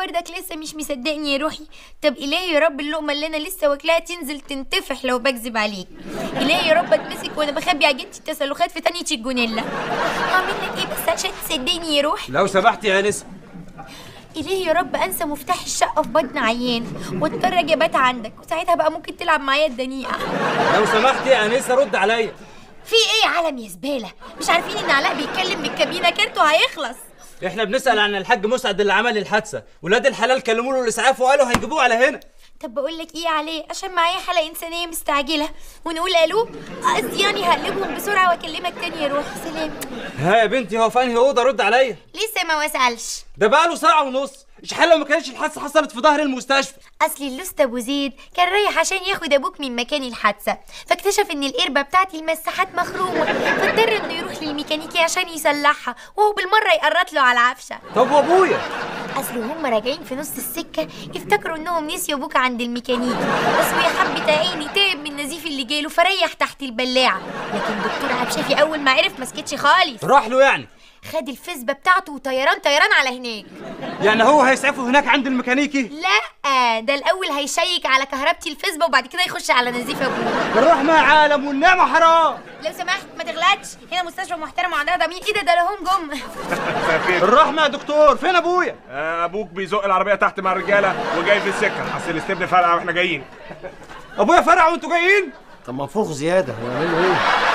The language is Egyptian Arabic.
برضك لسه مش مصدقني يا روحي طب الهي يا رب اللقمه اللي انا لسه واكلاها تنزل تنتفح لو بكذب عليك الهي يا رب اتمسك وانا بخبي عجينتي التسلخات في تانية الجونيلا اعمل لك ايه بس عشان تصدقني يا روحي لو سمحتي يا انسه إلهي يا رب أنسى مفتاح الشقة في بطن عيان واضطر أجي أبات عندك وساعتها بقى ممكن تلعب معايا الدنيئة لو سمحتي يا انسه رد عليا في إيه يا عالم يا زبالة مش عارفين إن علاء بيتكلم من الكابينة كارته هيخلص احنا بنسال عن الحاج مسعد اللي عمل الحادثه ولاد الحلال كلموا له الاسعاف وقالوا هيجيبوه على هنا طب بقول لك ايه عليه عشان معايا حلقه انسانيه مستعجله ونقول الو قصدي يعني هقلبهم بسرعه واكلمك تاني يا روحي سلام ها يا بنتي هو في انهي اوضه رد عليا لسه ما وصلش ده بقى له ساعه ونص اشحال لو ما كانش الحادثه حصلت في ظهر المستشفى اصل اللوست ابو زيد كان رايح عشان ياخد ابوك من مكان الحادثه فاكتشف ان القربه بتاعتي المساحات مخرومه فاضطر انه يروح للميكانيكي عشان يصلحها وهو بالمره يقرط له على العفشه طب وابويا اصل هم راجعين في نص السكه افتكروا انهم نسيوا ابوك عند الميكانيكي بس ويا حبه عيني تعب من النزيف اللي جاله فريح تحت البلاعه لكن دكتور عبشافي اول ما عرف ما سكتش خالص راح له يعني خد الفسبه بتاعته وطيران طيران على هناك يعني هو هيسعفه هناك عند الميكانيكي لا ده الاول هيشيك على كهربتي الفسبه وبعد كده يخش على نزيف ابوه بالرحمه يا عالم والنعمه حرام لو سمحت ما تغلطش هنا مستشفى محترمه وعندها ضمير ايه ده ده لهم جم بالرحمه يا دكتور فين ابويا آه، ابوك بيزق العربيه تحت مع الرجاله وجاي في السكه اصل الاستبن فرقع واحنا جايين ابويا فرع وانتوا جايين طب منفوخ زياده هنعمل له ايه